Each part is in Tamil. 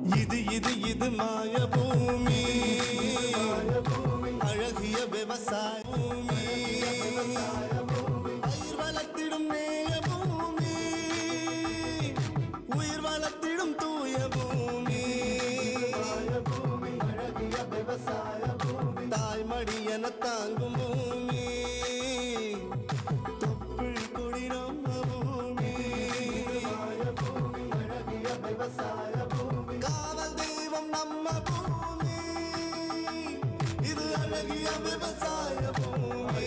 இது இது இது மாய பூமி அழகிய விவசாய பூமி பயிர் வளர்த்திடும் நேய பூமி உயிர் வளர்த்திடும் தூய பூமி அழகிய விவசாய பூமி தாய்மடி என தாங்கும் பூமி தொப்புள் கொடி நம்ம பூமி அழகிய விவசாய பூமி காவல் தெய்வம் நம்ம பூமி இது அழகிய விவசாய பூமி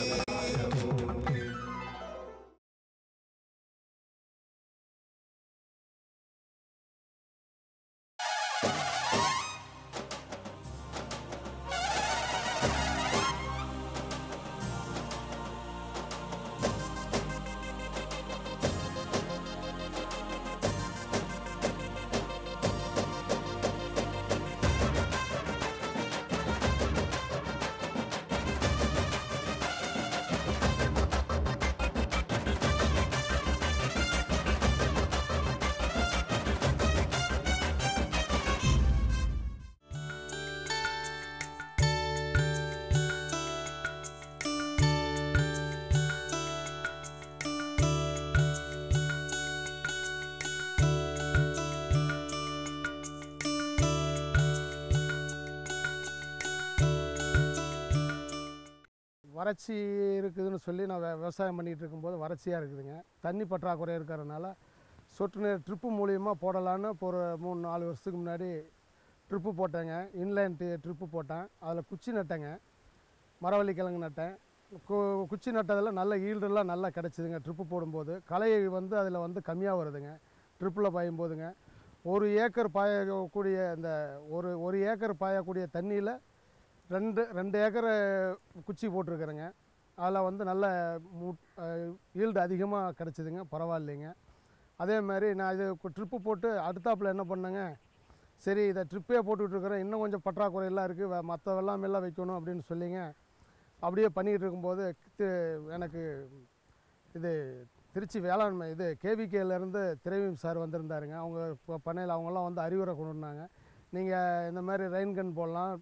வறட்சி இருக்குதுன்னு சொல்லி நான் வே- விவசாயம் பண்ணிகிட்டு இருக்கும்போது வறட்சியாக இருக்குதுங்க தண்ணி பற்றாக்குறை இருக்கிறதுனால சொட்டு நீர் ட்ரிப்பு மூலியமாக போடலான்னு இப்போ ஒரு மூணு நாலு வருஷத்துக்கு முன்னாடி ட்ரிப்பு போட்டேங்க இன்லைன் ட்ரிப்பு போட்டேன் அதில் குச்சி நட்டேங்க மரவள்ளி கிழங்கு நட்டேன் கு குச்சி நட்டதில் நல்ல ஈல்டெல்லாம் நல்லா கிடச்சிதுங்க ட்ரிப்பு போடும்போது களை வந்து அதில் வந்து கம்மியாக வருதுங்க ட்ரிப்பில் பாயும் போதுங்க ஒரு ஏக்கர் பாயக்கூடிய இந்த ஒரு ஒரு ஏக்கர் பாயக்கூடிய தண்ணியில் ரெண்டு ரெண்டு ஏக்கர் குச்சி போட்டிருக்கிறேங்க அதில் வந்து நல்ல மூ ஈல்டு அதிகமாக கிடச்சிதுங்க பரவாயில்லைங்க அதே மாதிரி நான் இது ட்ரிப்பு போட்டு அடுத்தாப்புல என்ன பண்ணேங்க சரி இதை ட்ரிப்பே போட்டுட்ருக்குறேன் இன்னும் கொஞ்சம் பற்றாக்குறையெல்லாம் இருக்குது மற்ற வெள்ளாமெல்லாம் வைக்கணும் அப்படின்னு சொல்லிங்க அப்படியே பண்ணிக்கிட்டு இருக்கும்போது தி- எனக்கு இது திருச்சி வேளாண்மை இது கேவிகேலேருந்து திரைவீம் சார் வந்திருந்தாருங்க அவங்க இப்போ பண்ணையில் அவங்கெல்லாம் வந்து அறிவுரை கொண்டு வந்தாங்க நீங்கள் இந்த மாதிரி ரெயின் கன் போடலாம்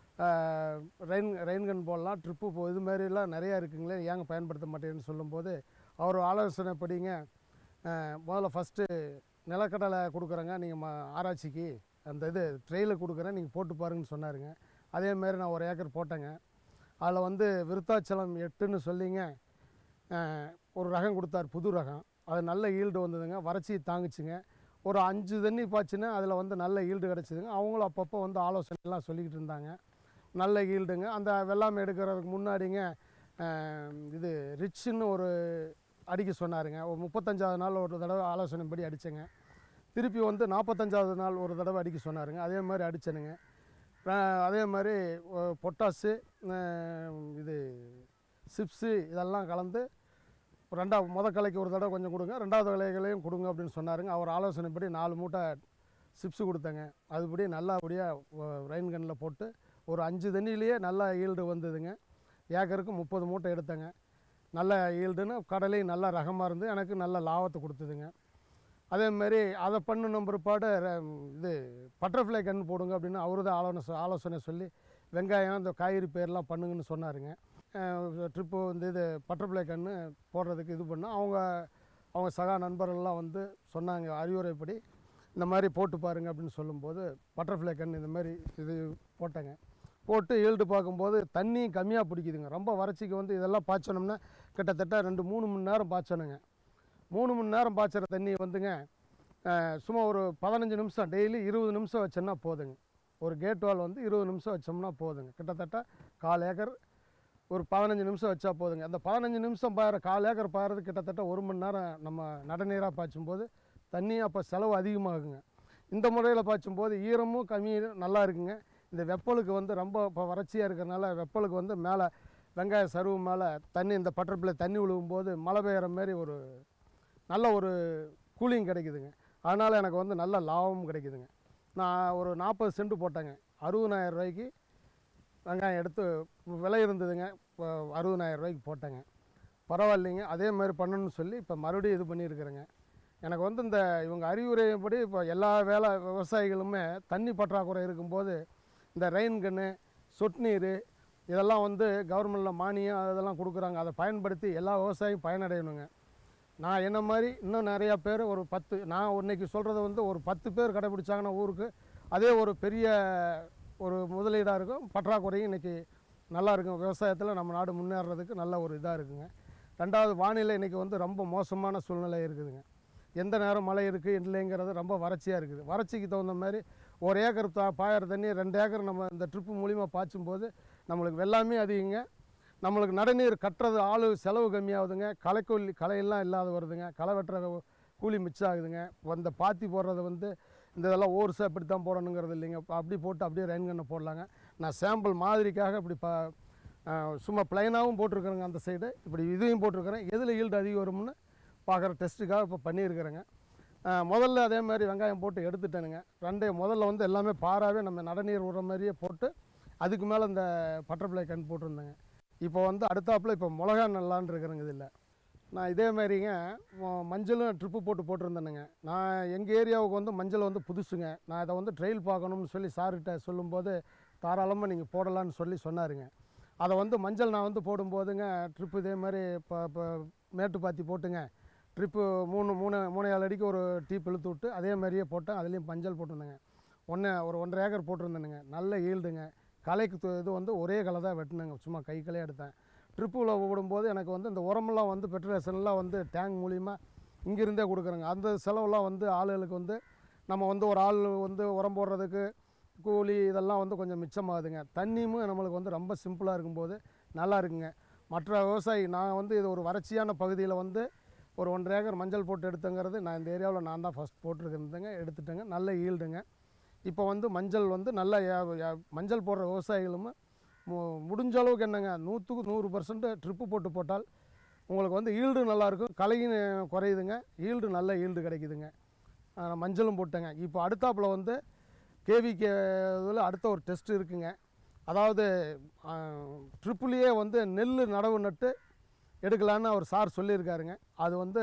ரெயின் ரெயின் கன் போடலாம் ட்ரிப்பு போ இது மாதிரிலாம் நிறையா இருக்குங்களே ஏங்க பயன்படுத்த மாட்டேன்னு சொல்லும்போது அவர் ஆலோசனைப்படிங்க அஹ், முதல்ல ஃபஸ்ட்டு நிலக்கடலை கொடுக்குறேங்க நீங்கள் ம ஆராய்ச்சிக்கு அந்த இது ட்ரெயிலில் கொடுக்குறேன் நீங்கள் போட்டு பாருங்கன்னு சொன்னாருங்க அதே மாதிரி நான் ஒரு ஏக்கர் போட்டேங்க அதில் வந்து விருத்தாச்சலம் எட்டுன்னு சொல்லிங்க அஹ், ஒரு ரகம் கொடுத்தார் புது ரகம் அது நல்ல ஈல்டு வந்ததுங்க வறட்சி தாங்குச்சுங்க ஒரு அஞ்சு தண்ணி பாய்ச்சுன்னா அதில் வந்து நல்ல ஈல்டு கிடச்சிதுங்க அவங்களும் அப்பப்போ வந்து ஆலோசனைலாம் சொல்லிக்கிட்டு இருந்தாங்க நல்ல ஈல்டுங்க அந்த வெள்ளாமை எடுக்கிறதுக்கு முன்னாடிங்க அஹ், இது ரிச்சுன்னு ஒரு அடிக்க சொன்னாருங்க ஒரு முப்பத்தஞ்சாவது நாள் ஒரு தடவை ஆலோசனைப்படி அடித்தேங்க திருப்பி வந்து நாற்பத்தஞ்சாவது நாள் ஒரு தடவை அடிக்க சொன்னாருங்க அதே மாதிரி அடித்தேனுங்க அதே மாதிரி ஒ- பொட்டாசு அஹ், இது சிப்ஸு இதெல்லாம் கலந்து ரெண்டாவது முத கலைக்கு ஒரு தடவை கொஞ்சம் கொடுங்க ரெண்டாவது கலைகளையும் கொடுங்க அப்படின்னு சொன்னாருங்க அவர் ஆலோசனைப்படி நாலு மூட்டை சிப்ஸு கொடுத்தேங்க அதுபடி நல்லபடியாக ரெயின் கன்னில் போட்டு ஒரு அஞ்சு தண்ணியிலேயே நல்லா ஈல்டு வந்ததுங்க ஏக்கருக்கு முப்பது மூட்டை எடுத்தேங்க நல்ல ஈல்டுன்னு கடலையும் நல்ல ரகமாக இருந்து எனக்கு நல்ல லாபத்தை கொடுத்ததுங்க அதே மாதிரி அதை பண்ணின பிற்பாடு ர- இது பட்டர்ஃப்ளை கன்று போடுங்க அப்படின்னு அவரு தான் ஆலோசனை ஆலோசனை சொல்லி வெங்காயம் இந்த காய்கறி பேர்லாம் பண்ணுங்கன்னு சொன்னாருங்க ட்ரிப்பு வந்து இது பட்டர்ஃப்ளை கன்று போடுறதுக்கு இது பண்ணால் அவங்க அவங்க சகா நண்பர்கள்லாம் வந்து சொன்னாங்க அறிவுரைப்படி இந்த மாதிரி போட்டு பாருங்க அப்படின்னு சொல்லும்போது பட்டர்ஃப்ளை கன்று இந்த மாதிரி இது போட்டேங்க போட்டு ஈல்டு பார்க்கும்போது தண்ணி கம்மியாக பிடிக்குதுங்க ரொம்ப வறட்சிக்கு வந்து இதெல்லாம் பாய்ச்சணும்னா கிட்டத்தட்ட ரெண்டு மூணு மணி நேரம் பாய்ச்சணுங்க மூணு மணி நேரம் பாய்ச்சுற தண்ணி வந்துங்க அஹ், சும்மா ஒரு பதினஞ்சு நிமிஷம் டெய்லி இருபது நிமிஷம் வச்சோன்னா போதுங்க ஒரு கேட் வால் வந்து இருபது நிமிஷம் வச்சோம்னா போதுங்க கிட்டத்தட்ட கால் ஏக்கர் ஒரு பதினஞ்சு நிமிஷம் வச்சா போதுங்க அந்த பதினஞ்சு நிமிஷம் பாயிற கால் ஏக்கர் பாயிறது கிட்டத்தட்ட ஒரு மணி நேரம் நம்ம நடுநீராக பாய்ச்சும் போது தண்ணி அப்போ செலவு அதிகமாகுங்க இந்த முறையில் பாய்ச்சும் போது ஈரமும் கம்மி நல்லா இருக்குங்க இந்த வெப்பலுக்கு வந்து ரொம்ப இப்போ வறட்சியாக இருக்கிறனால வெப்பலுக்கு வந்து மேலே வெங்காய சருவு மேலே தண்ணி இந்த பட்டர்பிள்ளை தண்ணி விழுவும் போது மழை பெய்கிற மாதிரி ஒரு நல்ல ஒரு கூலிங் கிடைக்குதுங்க அதனால் எனக்கு வந்து நல்ல லாபமும் கிடைக்குதுங்க நான் ஒரு நாற்பது சென்ட் போட்டேங்க அறுபதாயிரம் ரூபாய்க்கு வெங்காயம் எடுத்து விலை இருந்ததுங்க இப்போ அறுபதாயிரம் ரூபாய்க்கு போட்டேங்க பரவாயில்லைங்க அதே மாதிரி பண்ணணும்னு சொல்லி இப்போ மறுபடியும் இது பண்ணியிருக்கிறேங்க எனக்கு வந்து இந்த இவங்க அறிவுரைப்படி இப்போ எல்லா வேலை விவசாயிகளுமே தண்ணி பற்றாக்குறை இருக்கும்போது இந்த ரெயின் கன்று சொட்டு நீர் இதெல்லாம் வந்து கவர்மெண்டில் மானியம் அதெல்லாம் கொடுக்குறாங்க அதை பயன்படுத்தி எல்லா விவசாயியும் பயனடையணுங்க நான் என்ன மாதிரி இன்னும் நிறையா பேர் ஒரு பத்து நான் இன்னைக்கு சொல்கிறத வந்து ஒரு பத்து பேர் கடைபிடிச்சாங்கன்னா ஊருக்கு அதே ஒரு பெரிய ஒரு முதலீடாக இருக்கும் பற்றாக்குறையும் இன்றைக்கி நல்லா இருக்கும் விவசாயத்தில் நம்ம நாடு முன்னேறதுக்கு நல்ல ஒரு இதாக இருக்குங்க ரெண்டாவது வானிலை இன்றைக்கி வந்து ரொம்ப மோசமான சூழ்நிலை இருக்குதுங்க எந்த நேரம் மழை இருக்குது இல்லைங்கிறது ரொம்ப வறட்சியாக இருக்குது வறட்சிக்கு தகுந்த மாதிரி ஒரு ஏக்கர் தா பாயிற தண்ணி ரெண்டு ஏக்கர் நம்ம இந்த ட்ரிப்பு மூலிமா பாய்ச்சும் போது நம்மளுக்கு வெள்ளாமே அதிகங்க நம்மளுக்கு நடுநீர் கட்டுறது ஆளு செலவு கம்மியாகுதுங்க களைக்கொல்லி களையெல்லாம் இல்லாத வருதுங்க களை வெட்டுற கூலி மிச்சம் ஆகுதுங்க வந்த பாத்தி போடுறது வந்து இந்த இதெல்லாம் ஓர்ஸாக இப்படி தான் போடணுங்கிறது இல்லைங்க இப்ப அப்படி போட்டு அப்படியே ரெயின் கண்ணை போடலாங்க நான் சாம்பிள் மாதிரிக்காக இப்படி பா அஹ், சும்மா ப்ளைனாகவும் போட்டிருக்கிறேங்க அந்த சைடு இப்படி இதையும் போட்டிருக்கிறேன் எதில் ஈல்டு அதிகம் வரும்னு பார்க்குற டெஸ்ட்டுக்காக இப்போ பண்ணியிருக்கிறேங்க அஹ், முதல்ல அதே மாதிரி வெங்காயம் போட்டு எடுத்துட்டேனுங்க ரெண்டே முதல்ல வந்து எல்லாமே பாராவே நம்ம நடநீர் விடுற மாதிரியே போட்டு அதுக்கு மேலே இந்த பட்டர்ஃப்ளை கண் போட்டிருந்தேங்க இப்போ வந்து அடுத்தாப்புல இப்போ மிளகா நல்லான்னு இருக்கிறேங்க இதில் நான் இதே மாதிரிங்க ம- மஞ்சளும் ட்ரிப்பு போட்டு போட்டிருந்தேனுங்க நான் எங்கள் ஏரியாவுக்கு வந்து மஞ்சள் வந்து புதுசுங்க நான் இதை வந்து ட்ரெயில் பார்க்கணும்னு சொல்லி சார்கிட்ட சொல்லும்போது தாராளமாக நீங்கள் போடலான்னு சொல்லி சொன்னாருங்க அதை வந்து மஞ்சள் நான் வந்து போடும்போதுங்க ட்ரிப்பு இதே மாதிரி இப்போ இப்போ மேட்டு பாத்தி போட்டுங்க ட்ரிப்பு மூணு மூணு மூணு ஏழு அடிக்கு ஒரு டீப் இழுத்து விட்டு அதே மாதிரியே போட்டேன் அதுலேயும் மஞ்சள் போட்டிருந்தேங்க ஒன்று ஒரு ஒன்றரை ஏக்கர் போட்டிருந்தேனுங்க நல்ல ஈல்டுங்க களைக்கு து- இது வந்து ஒரே களை தான் வெட்டினேங்க சும்மா கை கலையாக எடுத்தேன் ட்ரிப்பில் விடும்போது எனக்கு வந்து இந்த உரமெல்லாம் வந்து பெட்ரோலேஷன்லாம் வந்து டேங்க் மூலிமா இங்கிருந்தே கொடுக்குறேங்க அந்த செலவெல்லாம் வந்து ஆளுகளுக்கு வந்து நம்ம வந்து ஒரு ஆள் வந்து உரம் போடுறதுக்கு கூலி இதெல்லாம் வந்து கொஞ்சம் மிச்சமாகுதுங்க தண்ணியும் நம்மளுக்கு வந்து ரொம்ப சிம்பிளாக இருக்கும்போது நல்லா இருக்குங்க மற்ற விவசாயி நான் வந்து இது ஒரு வறட்சியான பகுதியில் வந்து ஒரு ஒன்றரை ஏக்கர் மஞ்சள் போட்டு எடுத்தங்கிறது நான் இந்த ஏரியாவில் நான் தான் ஃபஸ்ட் போட்டிருக்கிறதுங்க எடுத்துட்டேங்க நல்ல ஈல்டுங்க இப்போ வந்து மஞ்சள் வந்து நல்ல ஏ- ஏ- மஞ்சள் போடுற விவசாயிகளும் மு- முடிஞ்ச அளவுக்கு என்னங்க நூற்றுக்கு நூறு பர்சன்ட் ட்ரிப்பு போட்டு போட்டால் உங்களுக்கு வந்து ஈல்டு நல்லாயிருக்கும் களையும் குறையுதுங்க ஈல்டு நல்ல ஈல்டு கிடைக்குதுங்க ஆ, நான் மஞ்சளும் போட்டேங்க இப்போ அடுத்தாப்புல வந்து கேவிகே இதில் அடுத்த ஒரு டெஸ்ட் இருக்குங்க அதாவது ட்ரிப்புலேயே வந்து நெல் நடவு நட்டு எடுக்கலான்னு அவர் சார் சொல்லியிருக்காருங்க அது வந்து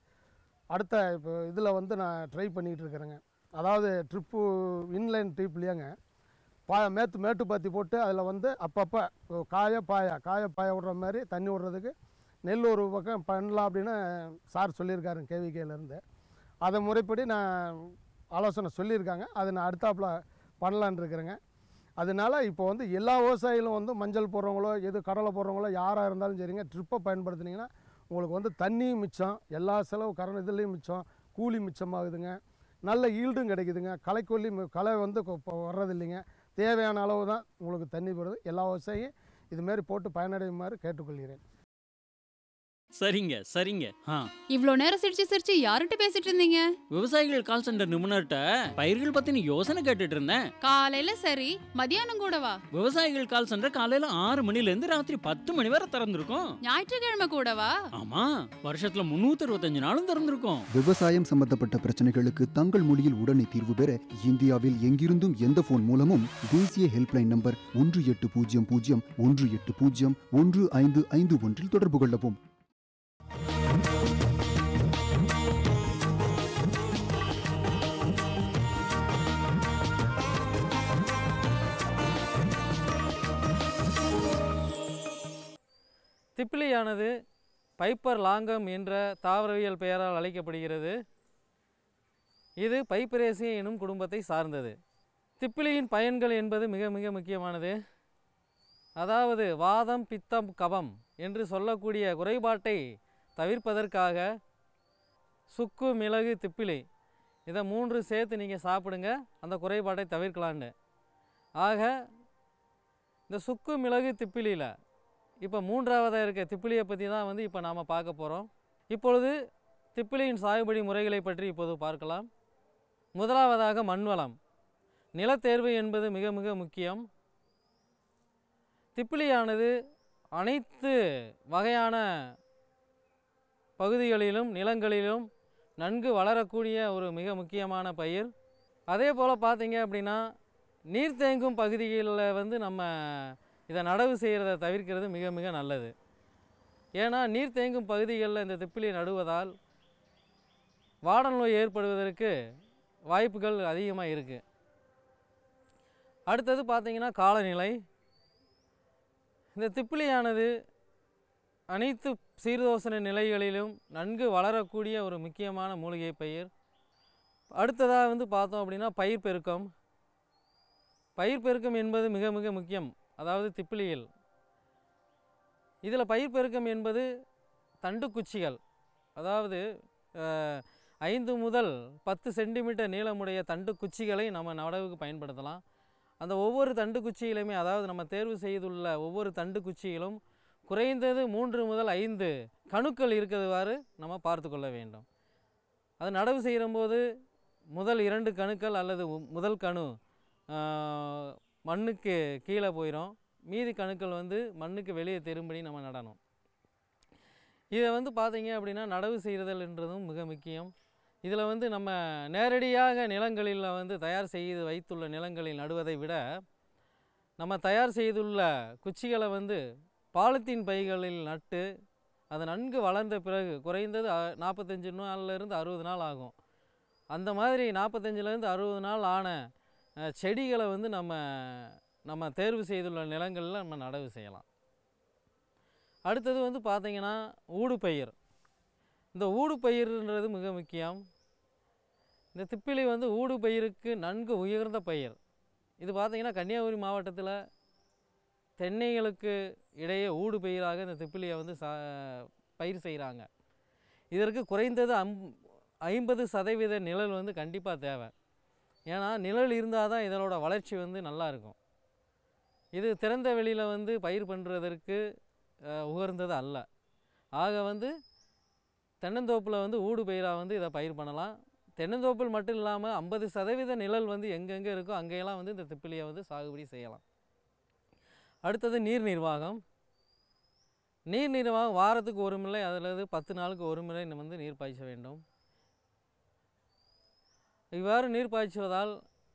அடுத்த இப்போ இதில் வந்து நான் ட்ரை பண்ணிகிட்டு இருக்கிறேங்க அதாவது ட்ரிப்பு இன்லைன் ட்ரிப்லேயேங்க பா மேத்து மேட்டு பாத்தி போட்டு அதில் வந்து அப்பப்போ காய பாயா காய பாய விடுற மாதிரி தண்ணி விடுறதுக்கு நெல் ஒரு பக்கம் பண்ணலாம் அப்படின்னு சார் சொல்லியிருக்காருங்க கேவிகேலேருந்து அதை முறைப்படி நான் ஆலோசனை சொல்லியிருக்காங்க அதை நான் அடுத்தாப்புல பண்ணலான்னு இருக்கிறேங்க அதனால இப்போ வந்து எல்லா விவசாயிகளும் வந்து மஞ்சள் போடுறவங்களோ எது கடலை போடுறவங்களோ யாராக இருந்தாலும் சரிங்க ட்ரிப்பை பயன்படுத்துனீங்கன்னா உங்களுக்கு வந்து தண்ணியும் மிச்சம் எல்லா செலவு கரண்ட் இதுலேயும் மிச்சம் கூலி மிச்சமாகுதுங்க நல்ல ஈல்டும் கிடைக்குதுங்க களைக்கொல்லி மி- களை வந்து கொ- இப்போ வர்றதில்லைங்க தேவையான அளவு தான் உங்களுக்கு தண்ணி போடுது எல்லா விவசாயியும் இதுமாரி போட்டு பயனடையுமாறு கேட்டுக்கொள்கிறேன் சரிங்க சரிங்க ஆ இவ்ளோ நேரம் சிரிச்சு சிரிச்சு யார்கிட்ட பேசிட்டு இருந்தீங்க விவசாயிகள் கால் சென்டர் நிபுணர்கிட்ட பயிர்கள் பத்தின யோசனை கேட்டுட்டு இருந்தேன் காலையில சரி மதியானம் கூடவா விவசாயிகள் கால் சென்டர் காலையில ஆறு மணில இருந்து ராத்திரி பத்து மணி வரை திறந்திருக்கும் ஞாயிற்றுக்கிழமை கூடவா ஆமா வருஷத்துல முன்னூத்தி அறுபத்தஞ்சு நாளும் திறந்திருக்கும் விவசாயம் சம்பந்தப்பட்ட பிரச்சனைகளுக்கு தங்கள் மொழியில் உடனே தீர்வு பெற இந்தியாவில் எங்கிருந்தும் எந்த போன் மூலமும் தேசிய ஹெல்ப்லைன் நம்பர் ஒன்று எட்டு பூஜ்ஜியம் பூஜ்ஜியம் ஒன்று எட்டு பூஜ்ஜியம் ஒன்று ஐந்து ஐந்து ஒன்றில் தொடர்பு கொள்ளவும் திப்பிலியானது பைப்பர் லாங்கம் என்ற தாவரவியல் பெயரால் அழைக்கப்படுகிறது இது பைப்பரேசிய எனும் குடும்பத்தை சார்ந்தது திப்பிலியின் பயன்கள் என்பது மிக மிக முக்கியமானது அதாவது வாதம் பித்தம் கபம் என்று சொல்லக்கூடிய குறைபாட்டை தவிர்ப்பதற்காக சுக்கு மிளகு திப்பிலி இதை மூன்று சேர்த்து நீங்கள் சாப்பிடுங்க அந்த குறைபாட்டை தவிர்க்கலான்னு ஆக இந்த சுக்கு மிளகு திப்பிலியில் இப்போ மூன்றாவதாக இருக்க திப்பிலியை பற்றி தான் வந்து இப்போ நாம் பார்க்க போகிறோம் இப்பொழுது திப்பிலியின் சாகுபடி முறைகளை பற்றி இப்போது பார்க்கலாம் முதலாவதாக மண்வளம் நிலத்தேர்வு என்பது மிக மிக முக்கியம் திப்பிலியானது அனைத்து வகையான பகுதிகளிலும் நிலங்களிலும் நன்கு வளரக்கூடிய ஒரு மிக முக்கியமான பயிர் அதே போல் பார்த்தீங்க அப்படின்னா நீர் தேங்கும் பகுதிகளில் வந்து நம்ம இதை நடவு செய்கிறத தவிர்க்கிறது மிக மிக நல்லது ஏன்னா நீர் தேங்கும் பகுதிகளில் இந்த திப்பிலியை நடுவதால் வாடல் நோய் ஏற்படுவதற்கு வாய்ப்புகள் அதிகமாக இருக்குது அடுத்தது பார்த்தீங்கன்னா காலநிலை இந்த திப்பிலியானது அனைத்து சீர்தோசன நிலைகளிலும் நன்கு வளரக்கூடிய ஒரு முக்கியமான மூலிகை பயிர் அடுத்ததாக வந்து பார்த்தோம் அப்படின்னா பயிர் பெருக்கம் பயிர் பெருக்கம் என்பது மிக மிக முக்கியம் அதாவது திப்பிலியில் இதில் பயிர் பெருக்கம் என்பது தண்டுக்குச்சிகள் அதாவது அஹ், ஐந்து முதல் பத்து சென்டிமீட்டர் நீளமுடைய தண்டு குச்சிகளை நம்ம நடவுக்கு பயன்படுத்தலாம் அந்த ஒவ்வொரு தண்டு குச்சியிலுமே அதாவது நம்ம தேர்வு செய்துள்ள ஒவ்வொரு தண்டு குச்சியிலும் குறைந்தது மூன்று முதல் ஐந்து கணுக்கள் இருக்கிறவாறு நம்ம பார்த்து கொள்ள வேண்டும் அது நடவு செய்யும்போது முதல் இரண்டு கணுக்கள் அல்லது மு- முதல் கணு ஆஹ், மண்ணுக்கு கீழே போயிடும் மீதி கணுக்கள் வந்து மண்ணுக்கு வெளியே திரும்படி நம்ம நடணும் இதை வந்து பார்த்தீங்க அப்படின்னா நடவு செய்கிறதல்ன்றதும் மிக முக்கியம் இதில் வந்து நம்ம நேரடியாக நிலங்களில் வந்து தயார் செய்து வைத்துள்ள நிலங்களில் நடுவதை விட நம்ம தயார் செய்துள்ள குச்சிகளை வந்து பாலித்தீன் பைகளில் நட்டு அது நன்கு வளர்ந்த பிறகு குறைந்தது அ- நாற்பத்தஞ்சு நாள்லேருந்து அறுபது நாள் ஆகும் அந்த மாதிரி நாற்பத்தஞ்சிலேருந்து அறுபது நாள் ஆன அஹ், செடிகளை வந்து நம்ம நம்ம தேர்வு செய்துள்ள நிலங்களில் நம்ம நடவு செய்யலாம் அடுத்தது வந்து பார்த்திங்கன்னா ஊடுபயிர் இந்த ஊடுபயிர்ன்றது மிக முக்கியம் இந்த திப்பிலி வந்து ஊடுபயிருக்கு நன்கு உயர்ந்த பயிர் இது பார்த்திங்கன்னா கன்னியாகுமரி மாவட்டத்தில் தென்னைகளுக்கு இடையே ஊடு பயிராக இந்த திப்பிலியை வந்து சா பயிர் செய்கிறாங்க இதற்கு குறைந்தது அம் ஐம்பது சதவீத நிழல் வந்து கண்டிப்பாக தேவை ஏன்னா நிழல் இருந்தால் தான் இதனோட வளர்ச்சி வந்து நல்லா இருக்கும் இது திறந்த வெளியில் வந்து பயிர் பண்ணுறதற்கு அஹ், உகந்தது அல்ல ஆக வந்து தென்னந்தோப்பில் வந்து ஊடு பயிராக வந்து இதை பயிர் பண்ணலாம் தென்னந்தோப்பில் மட்டும் இல்லாமல் ஐம்பது சதவீத நிழல் வந்து எங்கெங்கே இருக்கோ அங்கேயெல்லாம் வந்து இந்த திப்பிலியை வந்து சாகுபடி செய்யலாம் அடுத்தது நீர் நிர்வாகம் நீர் நிர்வாகம் வாரத்துக்கு ஒரு முறை அதில் பத்து நாளுக்கு ஒரு முறை நம்ம வந்து நீர் பாய்ச்ச வேண்டும் இவ்வாறு நீர் பாய்ச்சுவதால்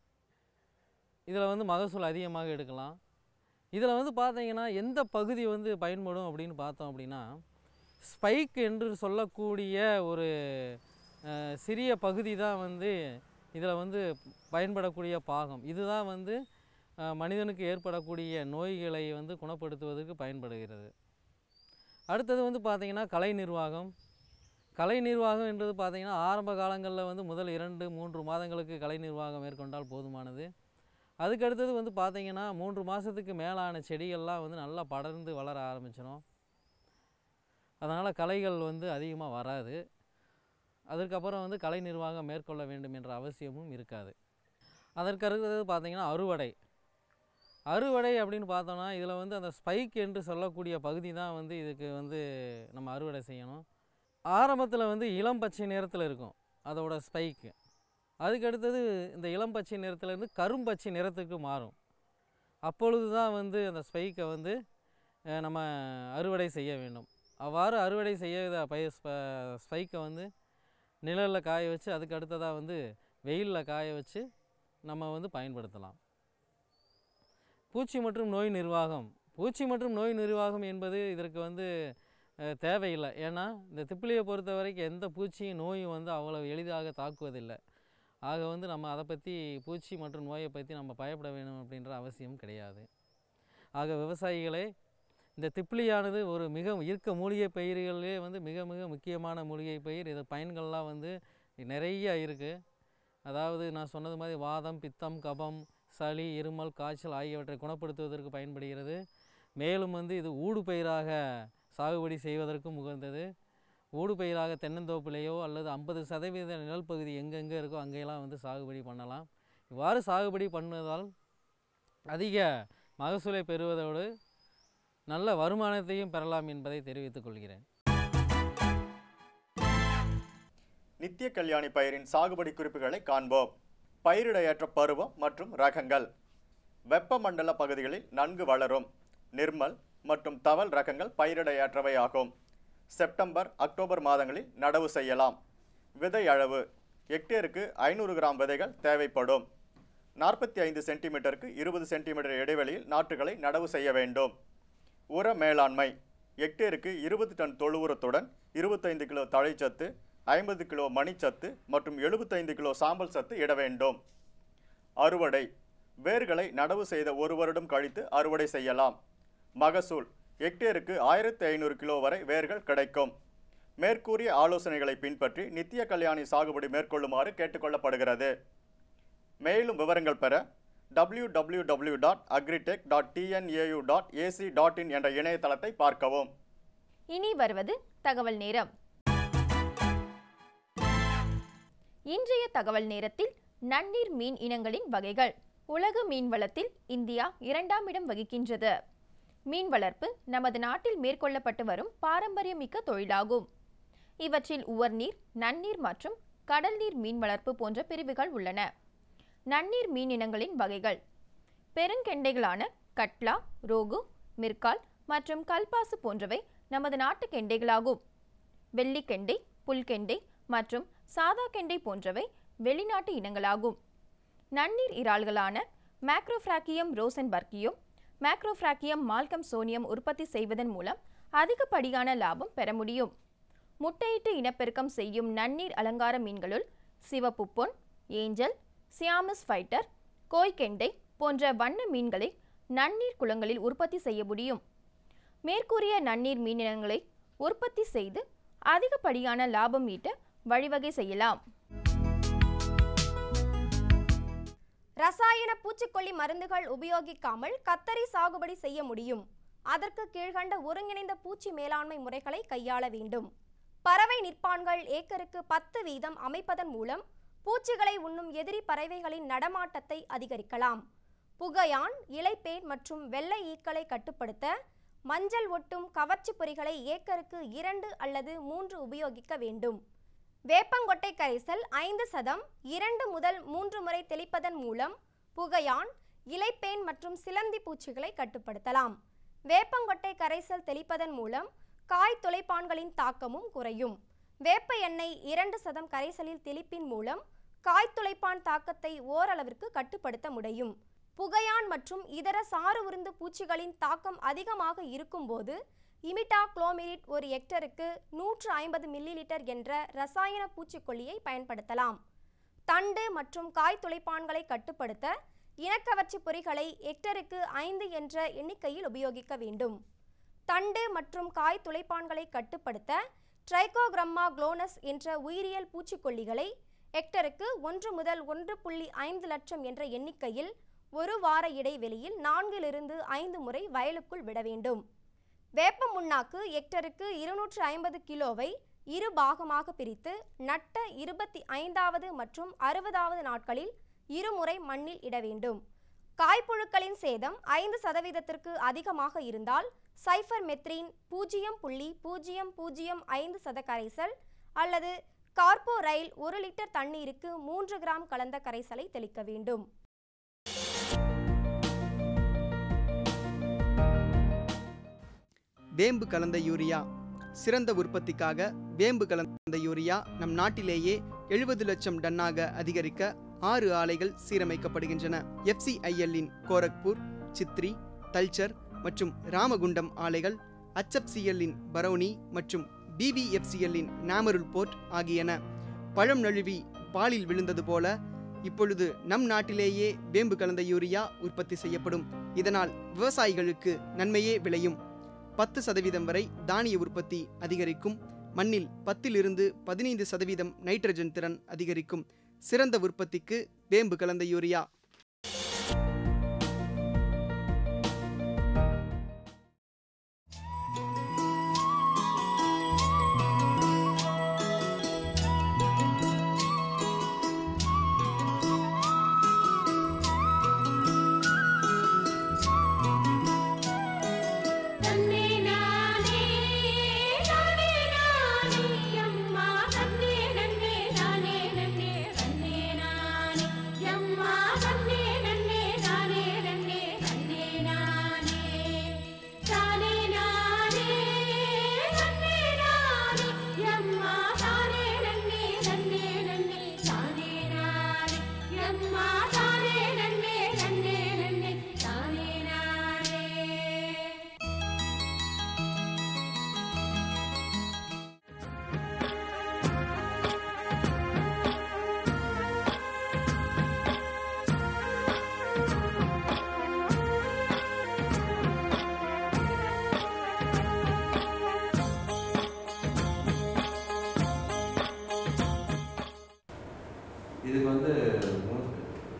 இதில் வந்து மகசூல் அதிகமாக எடுக்கலாம் இதில் வந்து பார்த்தீங்கன்னா எந்த பகுதி வந்து பயன்படும் அப்படின்னு பார்த்தோம் அப்படின்னா ஸ்பைக் என்று சொல்லக்கூடிய ஒரு அஹ், சிறிய பகுதி தான் வந்து இதில் வந்து பயன்படக்கூடிய பாகம் இதுதான் வந்து அஹ், மனிதனுக்கு ஏற்படக்கூடிய நோய்களை வந்து குணப்படுத்துவதற்கு பயன்படுகிறது அடுத்தது வந்து பார்த்திங்கன்னா கலை நிர்வாகம் கலை நிர்வாகம் என்றது பார்த்திங்கன்னா ஆரம்ப காலங்களில் வந்து முதல் இரண்டு மூன்று மாதங்களுக்கு கலை நிர்வாகம் மேற்கொண்டால் போதுமானது அதுக்கு அடுத்தது வந்து பார்த்திங்கன்னா மூன்று மாதத்துக்கு மேலான செடிகள்லாம் வந்து நல்லா படர்ந்து வளர ஆரம்பிச்சிடும் அதனால் களைகள் வந்து அதிகமாக வராது அதற்கப்புறம் வந்து கலை நிர்வாகம் மேற்கொள்ள வேண்டும் என்ற அவசியமும் இருக்காது அதற்கு அடுத்தது பார்த்திங்கன்னா அறுவடை அறுவடை அப்படின்னு பார்த்தோன்னா இதில் வந்து அந்த ஸ்பைக் என்று சொல்லக்கூடிய பகுதி தான் வந்து இதுக்கு வந்து நம்ம அறுவடை செய்யணும் ஆரம்பத்தில் வந்து இளம் பச்சை நிறத்தில் இருக்கும் அதோட ஸ்பைக்கு அதுக்கு அடுத்தது இந்த இளம் பச்சை நிறத்துலேருந்து கரும்பச்சை நிறத்துக்கு மாறும் அப்பொழுது தான் வந்து அந்த ஸ்பைக்கை வந்து அஹ், நம்ம அறுவடை செய்ய வேண்டும் அவ்வாறு அறுவடை செய்ய பயிர் ஸ்பைக்கை வந்து நிழலில் காய வச்சு அதுக்கு அடுத்ததாக வந்து வெயிலில் காய வச்சு நம்ம வந்து பயன்படுத்தலாம் பூச்சி மற்றும் நோய் நிர்வாகம் பூச்சி மற்றும் நோய் நிர்வாகம் என்பது இதற்கு வந்து அஹ், தேவையில்லை ஏன்னா இந்த திப்பிலியை பொறுத்த வரைக்கும் எந்த பூச்சியும் நோயும் வந்து அவ்வளவு எளிதாக தாக்குவதில்லை ஆக வந்து நம்ம அதை பற்றி பூச்சி மற்றும் நோயை பற்றி நம்ம பயப்பட வேணும் அப்படின்ற அவசியம் கிடையாது ஆக விவசாயிகளே இந்த திப்பிலியானது ஒரு மிக இருக்க மூலிகை பயிர்களிலே வந்து மிக மிக முக்கியமான மூலிகை பயிர் இது பயன்கள்லாம் வந்து நிறைய இருக்குது அதாவது நான் சொன்னது மாதிரி வாதம் பித்தம் கபம் சளி இருமல் காய்ச்சல் ஆகியவற்றை குணப்படுத்துவதற்கு பயன்படுகிறது மேலும் வந்து இது ஊடு பயிராக சாகுபடி செய்வதற்கும் உகந்தது ஊடு பயிராக தென்னந்தோப்பிலேயோ அல்லது ஐம்பது சதவீத நிழல் பகுதி எங்கெங்கே இருக்கோ அங்கெல்லாம் வந்து சாகுபடி பண்ணலாம் இவ்வாறு சாகுபடி பண்ணுவதால் அதிக மகசூலை பெறுவதோடு நல்ல வருமானத்தையும் பெறலாம் என்பதை தெரிவித்துக் கொள்கிறேன் நித்திய கல்யாணி பயிரின் சாகுபடி குறிப்புகளை காண்போம் பயிரிடையற்ற பருவம் மற்றும் ரகங்கள் வெப்பமண்டல பகுதிகளில் நன்கு வளரும் நிர்மல் மற்றும் தவல் ரகங்கள் பயிரிடையற்றவை ஆகும் செப்டம்பர் அக்டோபர் மாதங்களில் நடவு செய்யலாம் விதை அளவு ஹெக்டேருக்கு ஐநூறு கிராம் விதைகள் தேவைப்படும் நாற்பத்தி ஐந்து சென்டிமீட்டருக்கு இருபது சென்டிமீட்டர் இடைவெளியில் நாற்றுகளை நடவு செய்ய வேண்டும் உர மேலாண்மை ஹெக்டேருக்கு இருபது டன் தொழு உரத்துடன் இருபத்தைந்து கிலோ தழைச்சத்து ஐம்பது கிலோ மணிச்சத்து மற்றும் எழுபத்தைந்து கிலோ சாம்பல் சத்து இட வேண்டும் அறுவடை வேர்களை நடவு செய்த ஒரு வருடம் கழித்து அறுவடை செய்யலாம் மகசூல் ஹெக்டேருக்கு ஆயிரத்தி ஐநூறு கிலோ வரை வேர்கள் கிடைக்கும் மேற்கூறிய ஆலோசனைகளை பின்பற்றி நித்திய கல்யாணி சாகுபடி மேற்கொள்ளுமாறு கேட்டுக்கொள்ளப்படுகிறது மேலும் விவரங்கள் பெற W W W dot agritech dot TNAU dot AC dot in என்ற இணையதளத்தை பார்க்கவும் இனி வருவது தகவல் நேரம் இன்றைய தகவல் நேரத்தில் நன்னீர் மீன் இனங்களின் வகைகள் உலக மீன் வளத்தில் இந்தியா இரண்டாம் இடம் வகிக்கின்றது மீன் வளர்ப்பு நமது நாட்டில் மேற்கொள்ளப்பட்டு வரும் பாரம்பரியமிக்க தொழிலாகும் இவற்றில் உவர்நீர் நன்னீர் மற்றும் கடல் நீர் மீன் வளர்ப்பு போன்ற பிரிவுகள் உள்ளன நன்னீர் மீன் இனங்களின் வகைகள் பெருங்கெண்டைகளான கட்லா ரோகு மிர்கால் மற்றும் கல்பாசு போன்றவை நமது நாட்டு கெண்டைகளாகும் வெள்ளிக்கெண்டை புல்கெண்டை மற்றும் சாதா கெண்டை போன்றவை வெளிநாட்டு இனங்களாகும் நன்னீர் இறால்களான மேக்ரோஃப்ராக்கியம் ரோசன்பர்கியும் மேக்ரோஃப்ராக்கியம் மால்கம் சோனியம் உற்பத்தி செய்வதன் மூலம் அதிகப்படியான லாபம் பெற முடியும் முட்டையிட்டு இனப்பெருக்கம் செய்யும் நன்னீர் அலங்கார மீன்களுள் சிவப்பு பொன் ஏஞ்சல் சியாமஸ் ஃபைட்டர் கோய்கெண்டை போன்ற வண்ண மீன்களை நன்னீர் குளங்களில் உற்பத்தி செய்ய முடியும் மேற்கூறிய நன்னீர் மீனினங்களை உற்பத்தி செய்து அதிகப்படியான லாபம் ஈட்ட வழிவகை செய்யலாம் ரசாயன பூச்சிக்கொல்லி மருந்துகள் உபயோகிக்காமல் கத்தரி சாகுபடி செய்ய முடியும் அதற்கு கீழ்கண்ட ஒருங்கிணைந்த பூச்சி மேலாண்மை முறைகளை கையாள வேண்டும் பறவை நிற்பான்கள் ஏக்கருக்கு பத்து வீதம் அமைப்பதன் மூலம் பூச்சிகளை உண்ணும் எதிரி பறவைகளின் நடமாட்டத்தை அதிகரிக்கலாம் புகையான் இலைப்பேன் மற்றும் வெள்ளை ஈக்களை கட்டுப்படுத்த மஞ்சள் ஒட்டும் கவர்ச்சி பொறிகளை ஏக்கருக்கு இரண்டு அல்லது மூன்று உபயோகிக்க வேண்டும் வேப்பங்கொட்டை கரைசல் ஐந்து சதம் இரண்டு முதல் மூன்று முறை தெளிப்பதன் மூலம் புகையான் இலைப்பேன் மற்றும் சிலந்தி பூச்சிகளை கட்டுப்படுத்தலாம் வேப்பங்கொட்டை கரைசல் தெளிப்பதன் மூலம் காய் துளைப்பான்களின் தாக்கமும் குறையும் வேப்ப எண்ணெய் இரண்டு சதம் கரைசலில் தெளிப்பின் மூலம் காய் துளைப்பான் தாக்கத்தை ஓரளவிற்கு கட்டுப்படுத்த முடியும் புகையான் மற்றும் இதர சாறு உருந்து பூச்சிகளின் தாக்கம் அதிகமாக இருக்கும்போது இமிட்டா குளோமிரிட் ஒரு ஹெக்டருக்கு நூற்று ஐம்பது மில்லி லிட்டர் என்ற ரசாயன பூச்சிக்கொல்லியை பயன்படுத்தலாம் தண்டு மற்றும் காய் துளைப்பான்களை கட்டுப்படுத்த இனக்கவர்ச்சி பொறிகளை ஹெக்டருக்கு ஐந்து என்ற எண்ணிக்கையில் உபயோகிக்க வேண்டும் தண்டு மற்றும் காய் துளைப்பான்களை கட்டுப்படுத்த ட்ரைகோகிரம்மா குளோனஸ் என்ற உயிரியல் பூச்சிக்கொல்லிகளை ஹெக்டருக்கு ஒன்று முதல் ஒன்று புள்ளி ஐந்து லட்சம் என்ற எண்ணிக்கையில் ஒரு வார இடைவெளியில் நான்கிலிருந்து ஐந்து முறை வயலுக்குள் விட வேண்டும் வேப்ப முன்னாக்கு ஹெக்டருக்கு இருநூற்று ஐம்பது கிலோவை இரு பாகமாக பிரித்து நட்ட இருபத்தி ஐந்தாவது மற்றும் அறுபதாவது நாட்களில் இருமுறை மண்ணில் இட வேண்டும் காய்ப்புழுக்களின் சேதம் ஐந்து சதவீதத்திற்கு அதிகமாக இருந்தால் சைஃபர் மெத்ரின் பூஜ்ஜியம் புள்ளி பூஜ்ஜியம் பூஜ்ஜியம் ஐந்து சத கரைசல் அல்லது கார்போ ரயில் ஒரு லிட்டர் தண்ணீருக்கு மூன்று கிராம் கலந்த கரைசலை தெளிக்க வேண்டும் வேம்பு கலந்த யூரியா சிறந்த உற்பத்திக்காக வேம்பு கலந்த யூரியா நம் நாட்டிலேயே எழுபது லட்சம் டன்னாக அதிகரிக்க ஆறு ஆலைகள் சீரமைக்கப்படுகின்றன எஃப்சிஐஎல்லின் கோரக்பூர் சித்ரி தல்ச்சர் மற்றும் ராமகுண்டம் ஆலைகள் HFCL-இன் பரௌனி மற்றும் பிவிஎஃப்சிஎல்லின் நாமருல் போர்ட் ஆகியன பழம் நழுவி பாலில் விழுந்தது போல இப்பொழுது நம் நாட்டிலேயே வேம்பு கலந்த யூரியா உற்பத்தி செய்யப்படும் இதனால் விவசாயிகளுக்கு நன்மையே விளையும் பத்து சதவீதம் வரை தானிய உற்பத்தி அதிகரிக்கும் மண்ணில் பத்திலிருந்து பதினைந்து சதவீதம் நைட்ரஜன் திறன் அதிகரிக்கும் சிறந்த உற்பத்திக்கு வேம்பு கலந்த யூரியா தன்னே நானே நானே நானே அம்மா தன்னே நன்னே நானே நன்னே தன்னே நானே அம்மா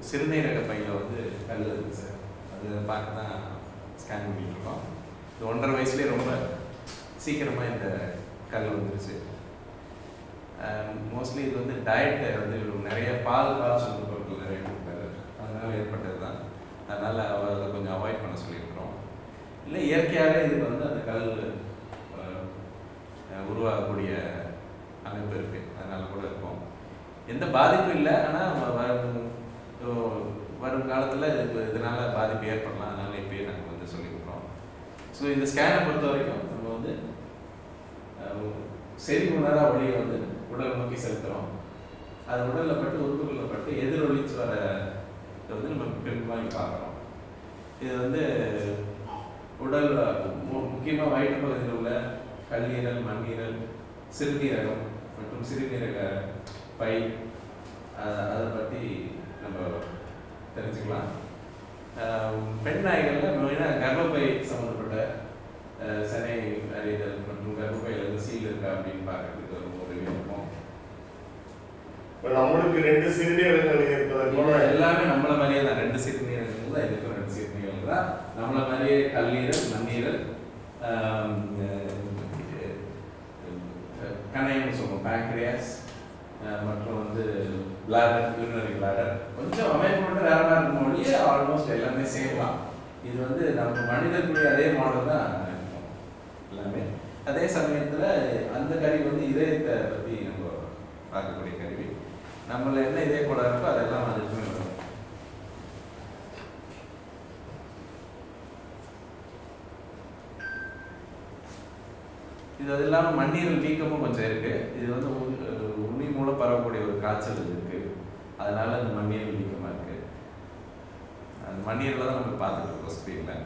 சிறுநீரக பையில் வந்து கல் இருக்குது சார் அது பார்க்க தான் ஸ்கேன் பண்ணிட்டு இருக்கோம் இது ஒன்றரை வயசுலேயே ரொம்ப சீக்கிரமாக இந்த கல் வந்துருச்சு மோஸ்ட்லி இது வந்து டயட்டை வந்து இவரு நிறைய பால் பால் சொந்த பொருட்கள் நிறைய கொடுப்பாரு அதனால ஏற்பட்டது தான் அதனால் அவர் அதை கொஞ்சம் அவாய்ட் பண்ண சொல்லியிருக்கிறோம் இல்லை இயற்கையாகவே இதுக்கு வந்து அந்த கல் அஹ், அஹ், உருவாகக்கூடிய அமைப்பு இருக்குது அதனால கூட இருக்கும் எந்த பாதிப்பும் இல்லை ஆனால் வரும் வரும் காலத்தில் இது இதனால் பாதிப்பு ஏற்படலாம் அதனால இப்பயே நாங்கள் வந்து சொல்லியிருக்கிறோம் ஸோ இந்த ஸ்கேனை பொறுத்த வரைக்கும் நம்ம வந்து அஹ், செறி உணரா ஒளியை வந்து உடல் நோக்கி செலுத்துகிறோம் அது உடலில் பட்டு உறுப்புகளில் பட்டு எதிரொலிச்சு வர இதை வந்து நம்ம பின்வாங்கி பார்க்குறோம் இது வந்து உடல் முக்கியமாக வயிற்று பகுதியில் உள்ள கல்லீரல் மண்ணீரல் சிறுநீரகம் மற்றும் சிறுநீரக பை அஹ், அதை பற்றி நம்ம தெரிஞ்சுக்கலாம் அஹ், பெண் நாய்களில் மெயினாக கர்ப்பப்பை சம்மந்தப்பட்ட அஹ், சனை அறிதல் மற்றும் கர்ப்பப்பையில் இருந்து சீல் இருக்கா அப்படின்னு பார்க்கறதுக்கு ரொம்ப உதவியாக இருக்கும் இப்ப நம்மளுக்கு ரெண்டு சிறுநீரகங்கள் இருப்பதை போல இது எல்லாமே நம்மள மாதிரியே தான் ரெண்டு சிறுநீரகங்கள் தான் இதுக்கும் ரெண்டு சிறுநீரகங்கள் தான் நம்மள மாதிரியே கல்லீரல் மண்ணீரல் ஆம், அஹ், அஹ், கணையம்னு சொல்லுவோம் பேங்க்ரியாஸ் மற்றும் வந்து பிளாடர் யூரினரி பிளாடர் கொஞ்சம் அமைப்பு மட்டும் வேற மாதிரி இருக்கும் ஒழிய ஆல்மோஸ்ட் எல்லாமே சேம் தான் இது வந்து நம்ம மனிதர்களுடைய அதே மாடல் தான் இருக்கும் எல்லாமே அதே சமயத்தில் அந்த கருவி வந்து இதயத்தை பற்றி நம்ம பார்க்கக்கூடிய கருவி நம்மள என்ன இதே கூட இருக்கோ அதெல்லாம் அதுக்குமே வரும் இது அது இல்லாமல் மண்ணீரல் வீக்கமும் கொஞ்சம் இருக்கு இது வந்து உ- அஹ் உண்ணி மூலம் பரவக்கூடிய ஒரு காய்ச்சல் இருக்கு அதனால இந்த மண்ணீரல் வீக்கமாக இருக்கு அந்த மண்ணீரலை தான் நம்ம பார்த்துட்டு இருக்கோம் ஸ்க்ரீனில்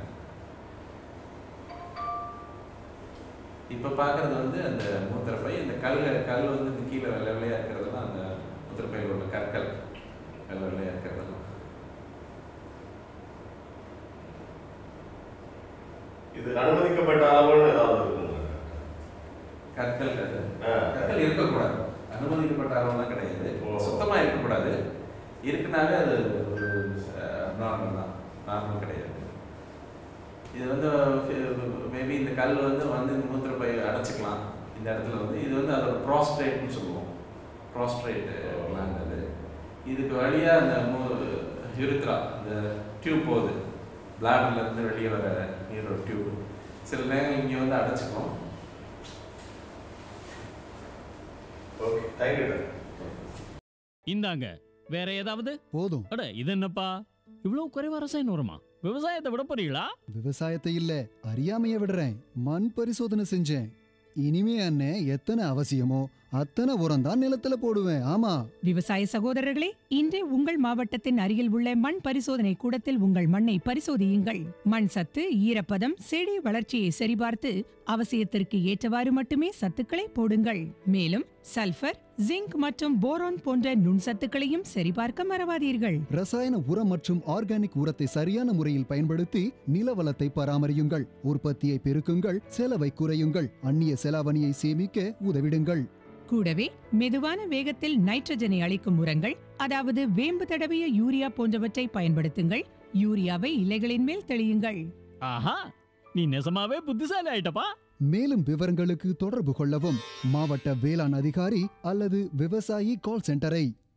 இப்போ பார்க்குறது வந்து அந்த மூத்திரப்பை இந்த கல் கல் வந்து இந்த கீழே வெள்ளை வெள்ளையாக இருக்கிறதெல்லாம் அந்த மூத்திரப்பையில் உள்ள கற்கள் வெள்ளை வெள்ளையாக இருக்கிறதெல்லாம் இது அனுமதிக்கப்பட்ட அளவுன்னு ஏதாவது இருக்குங்க கற்கள் அது கற்கள் இருக்கக்கூடாது அனுமதிக்கப்பட்ட அளவுலாம் கிடையாது சுத்தமாக இருக்கக்கூடாது இருக்குனாலே அது ஒரு நார்மல் தான் நார்மல் கிடையாது இது வந்து மேபி இந்த கல் வந்து வந்து இந்த மூத்திரப்பை அடைச்சிக்கலாம் இந்த இடத்துல வந்து இது வந்து அதோட ப்ராஸ்ட்ரேட்னு சொல்லுவோம் ப்ராஸ்ட்ரேட் gland அது இதுக்கு வழியாக அந்த யூரித்ரா இந்த டியூப் போகுது bladderல இருந்து வெளியே வர நீரோட டியூப் சில நேரம் இங்கே வந்து அடைச்சிக்கும் ஓகே தேங்க்யூ இந்தாங்க வேற ஏதாவது போதும் அட இது என்னப்பா இவ்வளவு குறைவா ரசாயன உரமா விவசாயத்தை விட போறீங்களா விவசாயத்தை இல்ல அறியாமைய விடுறேன் மண் பரிசோதனை செஞ்சேன் இனிமே அண்ணே எத்தனை அவசியமோ அத்தனை உரம் தான் நிலத்துல போடுவேன் ஆமா விவசாய சகோதரர்களே இன்றே உங்கள் மாவட்டத்தின் அருகில் உள்ள மண் பரிசோதனை கூடத்தில் உங்கள் மண்ணை பரிசோதியுங்கள் மண் சத்து ஈரப்பதம் செடி வளர்ச்சியை சரிபார்த்து அவசியத்திற்கு ஏற்றவாறு மட்டுமே சத்துக்களை போடுங்கள் மேலும் சல்பர் ஜிங்க் மற்றும் போரான் போன்ற நுண்சத்துக்களையும் சரிபார்க்க மறவாதீர்கள் ரசாயன உரம் மற்றும் ஆர்கானிக் உரத்தை சரியான முறையில் பயன்படுத்தி நில வளத்தை பராமரியுங்கள் உற்பத்தியை பெருக்குங்கள் செலவை குறையுங்கள் அந்நிய செலாவணியை சேமிக்க உதவிடுங்கள் கூடவே மெதுவான வேகத்தில் நைட்ரஜனை அளிக்கும் உரங்கள் அதாவது வேம்பு தடவிய யூரியா போன்றவற்றை பயன்படுத்துங்கள் யூரியாவை இலைகளின் மேல் தெளியுங்கள் ஆஹா நீ நெசமாவே புத்திசாலி ஆயிட்டப்பா மேலும் விவரங்களுக்கு தொடர்பு கொள்ளவும் மாவட்ட வேளாண் அதிகாரி அல்லது விவசாயி கால் சென்டரை